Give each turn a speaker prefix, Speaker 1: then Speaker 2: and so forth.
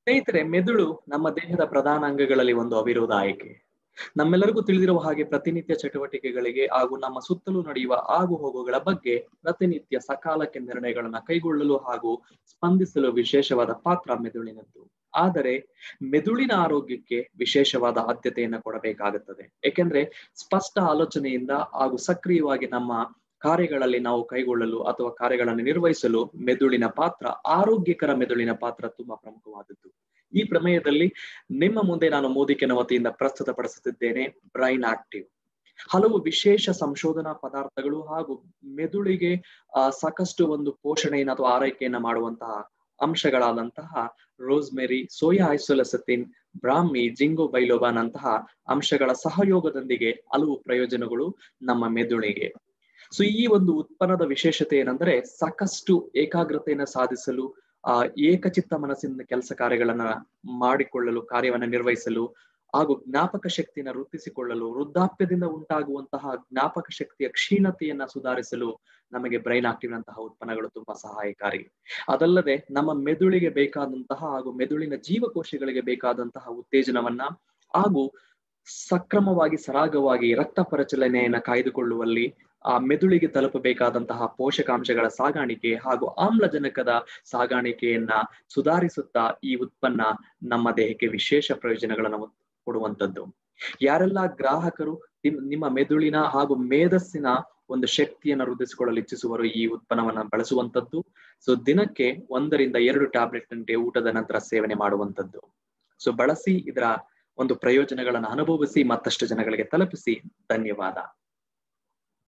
Speaker 1: ಸ್ನೇಹಿತರೆ ಮೆದುಳು ನಮ್ಮ ದೇಹದ ಪ್ರಧಾನ ಅಂಗಗಳಲ್ಲಿ ಒಂದು ಅವಿರೋಧ ಆಯ್ಕೆ ನಮ್ಮೆಲ್ಲರಿಗೂ ತಿಳಿದಿರುವ ಹಾಗೆ ಪ್ರತಿನಿತ್ಯ ಚಟುವಟಿಕೆಗಳಿಗೆ ಹಾಗೂ ನಮ್ಮ ಸುತ್ತಲೂ ನಡೆಯುವ ಆಗು ಹೋಗುಗಳ ಬಗ್ಗೆ ಪ್ರತಿನಿತ್ಯ ಸಕಾಲಕ್ಕೆ ನಿರ್ಣಯಗಳನ್ನ ಕೈಗೊಳ್ಳಲು ಹಾಗೂ ಸ್ಪಂದಿಸಲು ವಿಶೇಷವಾದ ಪಾತ್ರ ಮೆದುಳಿನದ್ದು ಆದರೆ ಮೆದುಳಿನ ಆರೋಗ್ಯಕ್ಕೆ ವಿಶೇಷವಾದ ಆದ್ಯತೆಯನ್ನು ಕೊಡಬೇಕಾಗುತ್ತದೆ ಏಕೆಂದ್ರೆ ಸ್ಪಷ್ಟ ಆಲೋಚನೆಯಿಂದ ಹಾಗೂ ಸಕ್ರಿಯವಾಗಿ ನಮ್ಮ ಕಾರ್ಯಗಳಲ್ಲಿ ನಾವು ಕೈಗೊಳ್ಳಲು ಅಥವಾ ಕಾರ್ಯಗಳನ್ನು ನಿರ್ವಹಿಸಲು ಮೆದುಳಿನ ಪಾತ್ರ ಆರೋಗ್ಯಕರ ಮೆದುಳಿನ ಪಾತ್ರ ತುಂಬಾ ಪ್ರಮುಖವಾದದ್ದು ಈ ಪ್ರಮೇಯದಲ್ಲಿ ನಿಮ್ಮ ಮುಂದೆ ನಾನು ಮೋದಿಕೆನ ವತಿಯಿಂದ ಪ್ರಸ್ತುತಪಡಿಸುತ್ತಿದ್ದೇನೆ ಬ್ರೈನ್ ಆಕ್ಟಿವ್ ಹಲವು ವಿಶೇಷ ಸಂಶೋಧನಾ ಪದಾರ್ಥಗಳು ಹಾಗೂ ಮೆದುಳಿಗೆ ಆ ಸಾಕಷ್ಟು ಒಂದು ಪೋಷಣೆಯನ್ನು ಅಥವಾ ಆರೈಕೆಯನ್ನ ಮಾಡುವಂತಹ ಅಂಶಗಳಾದಂತಹ ರೋಸ್ಮೆರಿ ಸೋಯಾ ಐಸೋಲಸತಿನ್ ಬ್ರಾಹ್ಮಿ ಜಿಂಗೋ ಬೈಲೋಬಾನ್ ಅಂತಹ ಅಂಶಗಳ ಸಹಯೋಗದೊಂದಿಗೆ ಹಲವು ಪ್ರಯೋಜನಗಳು ನಮ್ಮ ಮೆದುಳಿಗೆ ಸೊ ಈ ಒಂದು ಉತ್ಪನ್ನದ ವಿಶೇಷತೆ ಏನಂದ್ರೆ ಸಾಕಷ್ಟು ಏಕಾಗ್ರತೆಯನ್ನು ಸಾಧಿಸಲು ಆ ಏಕಚಿತ್ತ ಮನಸ್ಸಿನ ಕೆಲಸ ಕಾರ್ಯಗಳನ್ನ ಮಾಡಿಕೊಳ್ಳಲು ಕಾರ್ಯವನ್ನ ನಿರ್ವಹಿಸಲು ಹಾಗೂ ಜ್ಞಾಪಕ ಶಕ್ತಿಯನ್ನು ವೃದ್ಧಿಸಿಕೊಳ್ಳಲು ವೃದ್ಧಾಪ್ಯದಿಂದ ಉಂಟಾಗುವಂತಹ ಜ್ಞಾಪಕ ಶಕ್ತಿಯ ಕ್ಷೀಣತೆಯನ್ನ ಸುಧಾರಿಸಲು ನಮಗೆ ಬ್ರೈನ್ ಆಕ್ಟಿವ್ ನಂತಹ ಉತ್ಪನ್ನಗಳು ತುಂಬಾ ಸಹಾಯಕಾರಿ ಅದಲ್ಲದೆ ನಮ್ಮ ಮೆದುಳಿಗೆ ಬೇಕಾದಂತಹ ಹಾಗೂ ಮೆದುಳಿನ ಜೀವಕೋಶಗಳಿಗೆ ಬೇಕಾದಂತಹ ಉತ್ತೇಜನವನ್ನ ಹಾಗೂ ಸಕ್ರಮವಾಗಿ ಸರಾಗವಾಗಿ ರಕ್ತ ಪರಿಚಲನೆಯನ್ನ ಕಾಯ್ದುಕೊಳ್ಳುವಲ್ಲಿ ಆ ಮೆದುಳಿಗೆ ತಲುಪಬೇಕಾದಂತಹ ಪೋಷಕಾಂಶಗಳ ಸಾಗಾಣಿಕೆ ಹಾಗೂ ಆಮ್ಲಜನಕದ ಸಾಗಾಣಿಕೆಯನ್ನ ಸುಧಾರಿಸುತ್ತಾ ಈ ಉತ್ಪನ್ನ ನಮ್ಮ ದೇಹಕ್ಕೆ ವಿಶೇಷ ಪ್ರಯೋಜನಗಳನ್ನು ಕೊಡುವಂತದ್ದು ಯಾರೆಲ್ಲ ಗ್ರಾಹಕರು ನಿಮ್ಮ ಮೆದುಳಿನ ಹಾಗೂ ಮೇಧಸ್ಸಿನ ಒಂದು ಶಕ್ತಿಯನ್ನು ವೃದ್ಧಿಸಿಕೊಳ್ಳಲು ಇಚ್ಛಿಸುವರು ಈ ಉತ್ಪನ್ನವನ್ನ ಬಳಸುವಂತದ್ದು ಸೊ ದಿನಕ್ಕೆ ಒಂದರಿಂದ ಎರಡು ಟ್ಯಾಬ್ಲೆಟ್ ಗಂಟೆ ಊಟದ ನಂತರ ಸೇವನೆ ಮಾಡುವಂತದ್ದು ಸೊ ಬಳಸಿ ಇದರ ಒಂದು ಪ್ರಯೋಜನಗಳನ್ನು ಅನುಭವಿಸಿ ಮತ್ತಷ್ಟು ಜನಗಳಿಗೆ ತಲುಪಿಸಿ ಧನ್ಯವಾದ